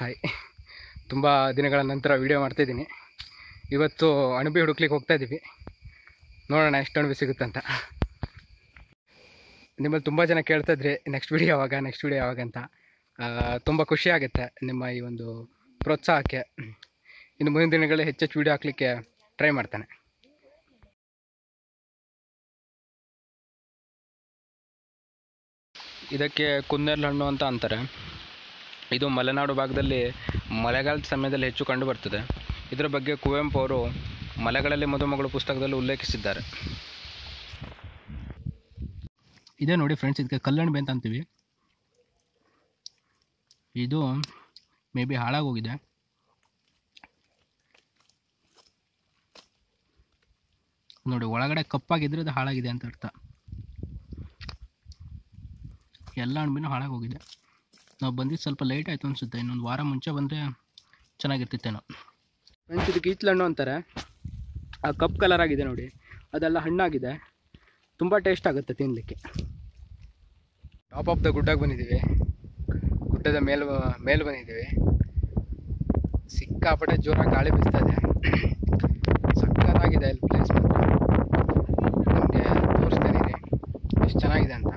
Hi ತುಂಬ ದಿನಗಳ ನಂತರ ವೀಡಿಯೋ ಮಾಡ್ತಾಯಿದ್ದೀನಿ ಇವತ್ತು ಅಣಬೆ ಹುಡುಕ್ಲಿಕ್ಕೆ ಹೋಗ್ತಾ ಇದ್ದೀವಿ ನೋಡೋಣ ಎಷ್ಟು ಅಣಬೆ ಸಿಗುತ್ತಂತ ನಿಮ್ಮಲ್ಲಿ ತುಂಬ ಜನ ಕೇಳ್ತಾ ಇದ್ರಿ ನೆಕ್ಸ್ಟ್ ವೀಡಿಯೋ ಯಾವಾಗ ನೆಕ್ಸ್ಟ್ ವೀಡಿಯೋ ಯಾವಾಗ ಅಂತ ತುಂಬ ಖುಷಿ ಆಗುತ್ತೆ ನಿಮ್ಮ ಈ ಒಂದು ಪ್ರೋತ್ಸಾಹಕ್ಕೆ ಇನ್ನು ಮುಂದಿನ ದಿನಗಳಲ್ಲಿ ಹೆಚ್ಚೆಚ್ಚು ವೀಡಿಯೋ ಹಾಕಲಿಕ್ಕೆ ಟ್ರೈ ಮಾಡ್ತಾನೆ ಇದಕ್ಕೆ ಕುಂದೆರ್ಲ ಹಣ್ಣು ಅಂತ ಅಂತಾರೆ ಇದು ಮಲೆನಾಡು ಭಾಗದಲ್ಲಿ ಮಳೆಗಾಲದ ಸಮಯದಲ್ಲಿ ಹೆಚ್ಚು ಕಂಡು ಬರ್ತದೆ ಇದರ ಬಗ್ಗೆ ಕುವೆಂಪು ಅವರು ಮಲೆಗಳಲ್ಲಿ ಮದುಮಗಳು ಪುಸ್ತಕದಲ್ಲಿ ಉಲ್ಲೇಖಿಸಿದ್ದಾರೆ ಇದೇ ನೋಡಿ ಫ್ರೆಂಡ್ಸ್ ಇದಕ್ಕೆ ಕಲ್ಲಣಬೆ ಅಂತ ಅಂತೀವಿ ಇದು ಮೇ ಬಿ ಹಾಳಾಗೋಗಿದೆ ನೋಡಿ ಒಳಗಡೆ ಕಪ್ಪಾಗಿದ್ರೆ ಅದು ಹಾಳಾಗಿದೆ ಅಂತ ಅರ್ಥ ಎಲ್ಲ ಅಣಬಿನೂ ಹಾಳಾಗೋಗಿದೆ ನಾವು ಬಂದಿದ್ದು ಸ್ವಲ್ಪ ಲೇಟ್ ಆಯಿತು ಅನಿಸುತ್ತೆ ಇನ್ನೊಂದು ವಾರ ಮುಂಚೆ ಬಂದರೆ ಚೆನ್ನಾಗಿರ್ತಿತ್ತೇನೋ ಫ್ರೆಂಡ್ಸ್ ಇದಕ್ಕೆ ಈತ್ಲ ಹಣ್ಣು ಅಂತಾರೆ ಆ ಕಪ್ ಕಲರ್ ಆಗಿದೆ ನೋಡಿ ಅದೆಲ್ಲ ಹಣ್ಣಾಗಿದೆ ತುಂಬ ಟೇಸ್ಟ್ ಆಗುತ್ತೆ ತಿನ್ನಲಿಕ್ಕೆ ಟಾಪ್ ಆಫ್ ದ ಗುಡ್ಡಾಗಿ ಬಂದಿದ್ದೀವಿ ಗುಡ್ಡದ ಮೇಲ್ ಮೇಲೆ ಬಂದಿದ್ದೀವಿ ಸಿಕ್ಕಾಪಟ್ಟೆ ಜೋರಾಗಿ ಗಾಳಿ ಬೀಸ್ತಾ ಇದೆ ಸಕ್ಕತ್ತಾಗಿದೆ ಇಲ್ಲಿ ಪ್ಲೇಸ್ ಮಾತ್ರ ನಿಮಗೆ ತೋರಿಸ್ತೇನೆ ರೀ ಎಷ್ಟು ಚೆನ್ನಾಗಿದೆ ಅಂತ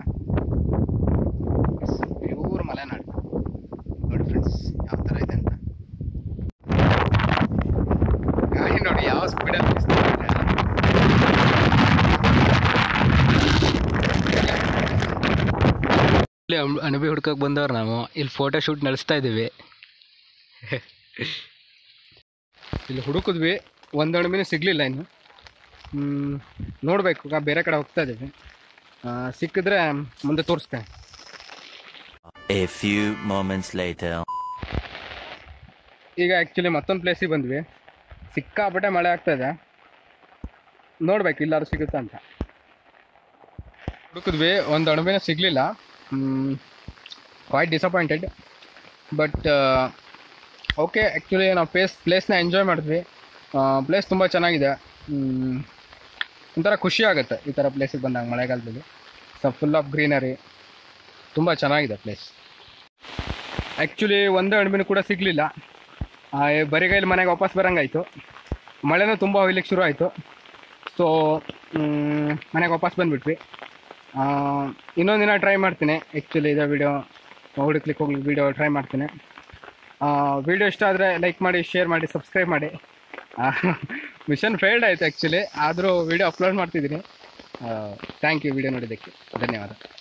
ಪ್ಯೂರ್ ಮಲೆನಾಡು ನೋಡಿ ಫ್ರೆಂಡ್ಸ್ ಯಾವ ಥರ ಇದೆ ಅಂತ ಗಾಳಿ ನೋಡಿ ಯಾವ ಸ್ಪೀಡಲ್ಲಿ ಬೀಸ್ತಾ ಇದೆ ಇಲ್ಲಿ ಅಣ್- ಅಣಬೆ ಹುಡ್ಕಕ್ಕೆ ಬಂದವ್ರು ನಾವು ಇಲ್ಲಿ ಫೋಟೋ ಶೂಟ್ ನಡೆಸ್ತಾ ಇದ್ದೀವಿ ಇಲ್ಲಿ ಹುಡುಕಿದ್ವಿ ಒಂದು ಅಣಬೆನೂ ಸಿಗಲಿಲ್ಲ ಇನ್ನು ಹ್ಮ್, ನೋಡ್ಬೇಕು ಈಗ ಬೇರೆ ಕಡೆ ಹೋಗ್ತಾ ಇದ್ದೀವಿ ಆ, ಸಿಕ್ಕಿದ್ರೆ ಮುಂದೆ ತೋರಿಸ್ತೇನೆ A few moments later. ಈಗ ಆ್ಯಕ್ಚುಲಿ ಮತ್ತೊಂದು ಪ್ಲೇಸಿಗೆ ಬಂದ್ವಿ ಸಿಕ್ಕಾಪಟ್ಟೆ ಮಳೆ ಆಗ್ತಾ ಇದೆ ನೋಡ್ಬೇಕು ಇಲ್ಲಾರು ಸಿಗುತ್ತಾ ಅಂತ ಹುಡುಕಿದ್ವಿ ಒಂದು ಅಣಬೆನೂ ಸಿಗಲಿಲ್ಲ quite disappointed but okay actually ನಾವು ಪ್ಲೇಸ್ ಪ್ಲೇಸ್ನ ಎಂಜಾಯ್ ಮಾಡಿದ್ವಿ ಪ್ಲೇಸ್ ತುಂಬ ಚೆನ್ನಾಗಿದೆ ಹ್ಮ್, ಒಂಥರ ಖುಷಿ ಆಗುತ್ತೆ ಈ ಥರ ಪ್ಲೇಸಿಗೆ ಬಂದಾಗ ಮಳೆಗಾಲದಲ್ಲಿ ಸೊ ಫುಲ್ ಆಫ್ ಗ್ರೀನರಿ ತುಂಬ ಚೆನ್ನಾಗಿದೆ ಪ್ಲೇಸ್ ಆ್ಯಕ್ಚುಲಿ ಒಂದೇ ಅಣಬೆನೂ ಕೂಡ ಸಿಗಲಿಲ್ಲ ಬರಿಗೈಲಿ ಮನೆಗೆ ವಾಪಸ್ ಬರೋಂಗಾಯ್ತು ಮಳೆನೂ ತುಂಬ ಹೊಯ್ಲಿಕ್ಕೆ ಶುರು ಆಯಿತು ಸೊ ಮನೆಗೆ ವಾಪಸ್ ಬಂದುಬಿಟ್ವಿ ಇನ್ನೊಂದು ದಿನ ಟ್ರೈ ಮಾಡ್ತೀನಿ ಆ್ಯಕ್ಚುಲಿ ಇದೇ ವಿಡಿಯೋ ಹುಡುಕ್ಲಿಕ್ಕೆ ಹೋಗ್ಲಿ ವಿಡಿಯೋ ಟ್ರೈ ಮಾಡ್ತೀನಿ ವಿಡಿಯೋ ಇಷ್ಟ ಆದರೆ ಲೈಕ್ ಮಾಡಿ ಶೇರ್ ಮಾಡಿ ಸಬ್ಸ್ಕ್ರೈಬ್ ಮಾಡಿ ಮಿಷನ್ ಫೇಲ್ಡ್ ಆಯಿತು ಆ್ಯಕ್ಚುಲಿ ಆದರೂ ವಿಡಿಯೋ ಅಪ್ಲೋಡ್ ಮಾಡ್ತಿದ್ದೀನಿ ಥ್ಯಾಂಕ್ ಯು ವಿಡಿಯೋ ನೋಡಿದ್ದಕ್ಕೆ ಧನ್ಯವಾದ